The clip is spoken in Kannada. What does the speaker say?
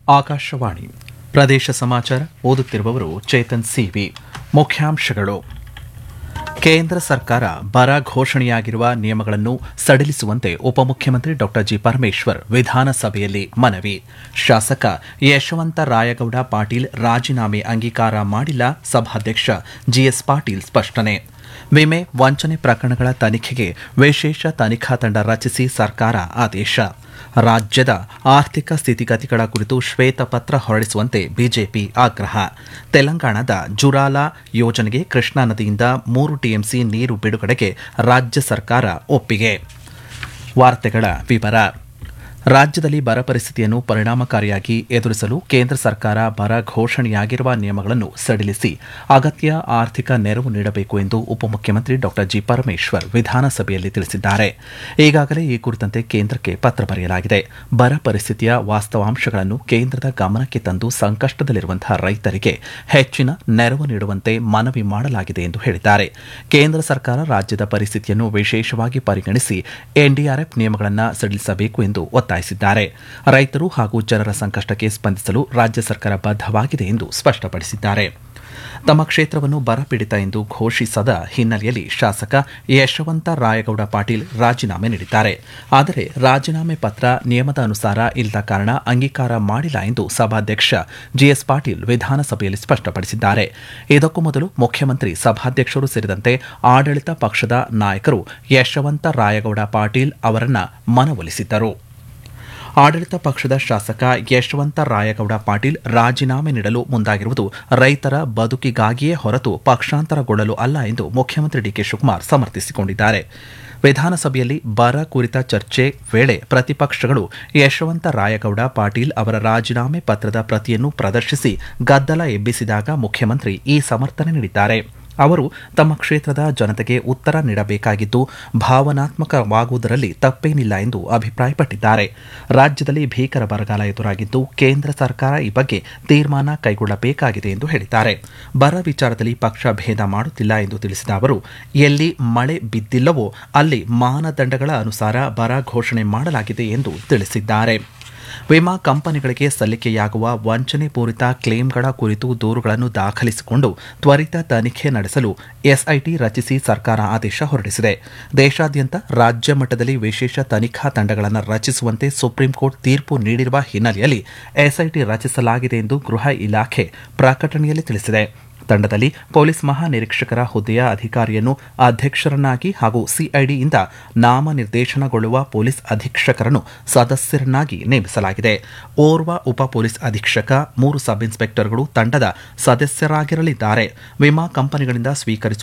ಆಕಾಶವಾಣಿ ಪ್ರದೇಶ ಸಮಾಚಾರ ಓದುತ್ತಿರುವವರು ಚೇತನ್ ಸಿವಿ ಮುಖ್ಯಾಂಶಗಳು ಕೇಂದ್ರ ಸರ್ಕಾರ ಬರ ಘೋಷಣೆಯಾಗಿರುವ ನಿಯಮಗಳನ್ನು ಸಡಿಲಿಸುವಂತೆ ಉಪಮುಖ್ಯಮಂತ್ರಿ ಡಾ ಜಿ ಪರಮೇಶ್ವರ್ ವಿಧಾನಸಭೆಯಲ್ಲಿ ಮನವಿ ಶಾಸಕ ಯಶವಂತ ರಾಯಗೌಡ ಪಾಟೀಲ್ ರಾಜೀನಾಮೆ ಅಂಗೀಕಾರ ಮಾಡಿಲ್ಲ ಸಭಾಧ್ಯಕ್ಷ ಜಿಎಸ್ ಪಾಟೀಲ್ ಸ್ಪಷ್ಟನೆ ವಿಮೆ ವಂಚನೆ ಪ್ರಕರಣಗಳ ತನಿಖೆಗೆ ವಿಶೇಷ ತನಿಖಾ ತಂಡ ರಚಿಸಿ ಸರ್ಕಾರ ಆದೇಶ ರಾಜ್ಯದ ಆರ್ಥಿಕ ಸ್ಥಿತಿಗತಿಗಳ ಕುರಿತು ಶ್ವೇತಪತ್ರ ಹೊರಡಿಸುವಂತೆ ಬಿಜೆಪಿ ಆಗ್ರಹ ತೆಲಂಗಾಣದ ಜುರಾಲಾ ಯೋಜನೆಗೆ ಕೃಷ್ಣಾ ನದಿಯಿಂದ ಮೂರು ಟಿಎಂಸಿ ನೀರು ಬಿಡುಗಡೆಗೆ ರಾಜ್ಯ ಸರ್ಕಾರ ಒಪ್ಪಿಗೆ ವಾರ್ತೆಗಳ ವಿವರ ರಾಜ್ಯದಲ್ಲಿ ಬರ ಪರಿಸ್ಥಿತಿಯನ್ನು ಪರಿಣಾಮಕಾರಿಯಾಗಿ ಎದುರಿಸಲು ಕೇಂದ್ರ ಸರ್ಕಾರ ಬರ ಘೋಷಣೆಯಾಗಿರುವ ನಿಯಮಗಳನ್ನು ಸಡಿಲಿಸಿ ಅಗತ್ಯ ಆರ್ಥಿಕ ನೆರವು ನೀಡಬೇಕು ಎಂದು ಉಪಮುಖ್ಯಮಂತ್ರಿ ಡಾ ಜಿ ಪರಮೇಶ್ವರ್ ವಿಧಾನಸಭೆಯಲ್ಲಿ ತಿಳಿಸಿದ್ದಾರೆ ಈಗಾಗಲೇ ಈ ಕುರಿತಂತೆ ಕೇಂದ್ರಕ್ಕೆ ಪತ್ರ ಬರೆಯಲಾಗಿದೆ ಬರ ಪರಿಸ್ಥಿತಿಯ ವಾಸ್ತವಾಂಶಗಳನ್ನು ಕೇಂದ್ರದ ಗಮನಕ್ಕೆ ತಂದು ಸಂಕಷ್ಟದಲ್ಲಿರುವಂತಹ ರೈತರಿಗೆ ಹೆಚ್ಚಿನ ನೆರವು ನೀಡುವಂತೆ ಮನವಿ ಮಾಡಲಾಗಿದೆ ಎಂದು ಹೇಳಿದ್ದಾರೆ ಕೇಂದ್ರ ಸರ್ಕಾರ ರಾಜ್ಯದ ಪರಿಸ್ಥಿತಿಯನ್ನು ವಿಶೇಷವಾಗಿ ಪರಿಗಣಿಸಿ ಎನ್ಡಿಆರ್ಎಫ್ ನಿಯಮಗಳನ್ನು ಸಡಿಲಿಸಬೇಕು ಎಂದು ಒತ್ತಾಯಿಸಿದ್ದಾರೆ ರೈತರು ಹಾಗೂ ಜನರ ಸಂಕಷ್ಟಕ್ಕೆ ಸ್ಪಂದಿಸಲು ರಾಜ್ಯ ಸರ್ಕಾರ ಬದ್ಧವಾಗಿದೆ ಎಂದು ಸ್ಪಷ್ಟಪಡಿಸಿದ್ದಾರೆ ತಮ್ಮ ಕ್ಷೇತ್ರವನ್ನು ಬರಪೀಡಿತ ಎಂದು ಘೋಷಿಸದ ಹಿನ್ನೆಲೆಯಲ್ಲಿ ಶಾಸಕ ಯಶವಂತ ರಾಯಗೌಡ ಪಾಟೀಲ್ ರಾಜೀನಾಮೆ ನೀಡಿದ್ದಾರೆ ಆದರೆ ರಾಜೀನಾಮೆ ಪತ್ರ ನಿಯಮದ ಅನುಸಾರ ಇಲ್ಲದ ಕಾರಣ ಅಂಗೀಕಾರ ಮಾಡಿಲ್ಲ ಎಂದು ಸಭಾಧ್ಯಕ್ಷ ಜಿಎಸ್ ಪಾಟೀಲ್ ವಿಧಾನಸಭೆಯಲ್ಲಿ ಸ್ಪಷ್ಟಪಡಿಸಿದ್ದಾರೆ ಇದಕ್ಕೂ ಮೊದಲು ಮುಖ್ಯಮಂತ್ರಿ ಸಭಾಧ್ಯಕ್ಷರು ಸೇರಿದಂತೆ ಆಡಳಿತ ಪಕ್ಷದ ನಾಯಕರು ಯಶವಂತ ರಾಯಗೌಡ ಪಾಟೀಲ್ ಅವರನ್ನ ಮನವೊಲಿಸಿದ್ದರು ಆಡಳಿತ ಪಕ್ಷದ ಶಾಸಕ ಯಶವಂತ ರಾಯಗೌಡ ಪಾಟೀಲ್ ರಾಜೀನಾಮೆ ನೀಡಲು ಮುಂದಾಗಿರುವುದು ರೈತರ ಬದುಕಿಗಾಗಿಯೇ ಹೊರತು ಪಕ್ಷಾಂತರಗೊಳ್ಳಲು ಅಲ್ಲ ಎಂದು ಮುಖ್ಯಮಂತ್ರಿ ಡಿಕೆ ಶಿವಕುಮಾರ್ ಸಮರ್ಥಿಸಿಕೊಂಡಿದ್ದಾರೆ ವಿಧಾನಸಭೆಯಲ್ಲಿ ಬರ ಕುರಿತ ಚರ್ಚೆ ವೇಳೆ ಪ್ರತಿಪಕ್ಷಗಳು ಯಶವಂತ ರಾಯಗೌಡ ಪಾಟೀಲ್ ಅವರ ರಾಜೀನಾಮೆ ಪತ್ರದ ಪ್ರತಿಯನ್ನು ಪ್ರದರ್ಶಿಸಿ ಗದ್ದಲ ಎಬ್ಬಿಸಿದಾಗ ಮುಖ್ಯಮಂತ್ರಿ ಈ ಸಮರ್ಥನೆ ನೀಡಿದ್ದಾರೆ ಅವರು ತಮ್ಮ ಕ್ಷೇತ್ರದ ಜನತೆಗೆ ಉತ್ತರ ನೀಡಬೇಕಾಗಿದ್ದು ಭಾವನಾತ್ಮಕವಾಗುವುದರಲ್ಲಿ ತಪ್ಪೇನಿಲ್ಲ ಎಂದು ಅಭಿಪ್ರಾಯಪಟ್ಟಿದ್ದಾರೆ ರಾಜ್ಯದಲ್ಲಿ ಭೀಕರ ಬರಗಾಲ ಎದುರಾಗಿದ್ದು ಕೇಂದ್ರ ಸರ್ಕಾರ ಈ ಬಗ್ಗೆ ತೀರ್ಮಾನ ಕೈಗೊಳ್ಳಬೇಕಾಗಿದೆ ಎಂದು ಹೇಳಿದ್ದಾರೆ ಬರ ವಿಚಾರದಲ್ಲಿ ಪಕ್ಷ ಭೇದ ಮಾಡುತ್ತಿಲ್ಲ ಎಂದು ತಿಳಿಸಿದ ಅವರು ಎಲ್ಲಿ ಮಳೆ ಬಿದ್ದಿಲ್ಲವೋ ಅಲ್ಲಿ ಮಾನದಂಡಗಳ ಅನುಸಾರ ಬರ ಘೋಷಣೆ ಮಾಡಲಾಗಿದೆ ಎಂದು ತಿಳಿಸಿದ್ದಾರೆ ವಿಮಾ ಕಂಪನಿಗಳಿಗೆ ಸಲ್ಲಿಕೆಯಾಗುವ ವಂಚನೆ ಪೂರಿತ ಕ್ಲೇಮ್ಗಳ ಕುರಿತು ದೂರುಗಳನ್ನು ದಾಖಲಿಸಿಕೊಂಡು ತ್ವರಿತ ತನಿಖೆ ನಡೆಸಲು ಎಸ್ಐಟಿ ರಚಿಸಿ ಸರ್ಕಾರ ಆದೇಶ ಹೊರಡಿಸಿದೆ ದೇಶಾದ್ಯಂತ ರಾಜ್ಯ ಮಟ್ಟದಲ್ಲಿ ವಿಶೇಷ ತನಿಖಾ ತಂಡಗಳನ್ನು ರಚಿಸುವಂತೆ ಸುಪ್ರೀಂ ಕೋರ್ಟ್ ತೀರ್ಪು ನೀಡಿರುವ ಹಿನ್ನೆಲೆಯಲ್ಲಿ ಎಸ್ಐಟಿ ರಚಿಸಲಾಗಿದೆ ಎಂದು ಗೃಹ ಇಲಾಖೆ ಪ್ರಕಟಣೆಯಲ್ಲಿ ತಿಳಿಸಿದೆ ತಂಡದಲ್ಲಿ ಪೊಲೀಸ್ ಮಹಾನಿರೀಕ್ಷಕರ ಹುದ್ದೆಯ ಅಧಿಕಾರಿಯನ್ನು ಅಧ್ಯಕ್ಷರನ್ನಾಗಿ ಹಾಗೂ ಸಿಐಡಿಯಿಂದ ನಾಮನಿರ್ದೇಶನಗೊಳ್ಳುವ ಪೊಲೀಸ್ ಅಧೀಕ್ಷಕರನ್ನು ಸದಸ್ಯರನ್ನಾಗಿ ನೇಮಿಸಲಾಗಿದೆ ಓರ್ವ ಉಪ ಪೊಲೀಸ್ ಅಧೀಕ್ಷಕ ಮೂರು ಸಬ್ ಇನ್ಸ್ಪೆಕ್ಟರ್ಗಳು ತಂಡದ ಸದಸ್ಯರಾಗಿರಲಿದ್ದಾರೆ ವಿಮಾ ಕಂಪನಿಗಳಿಂದ ಸ್ವೀಕರಿಸುವ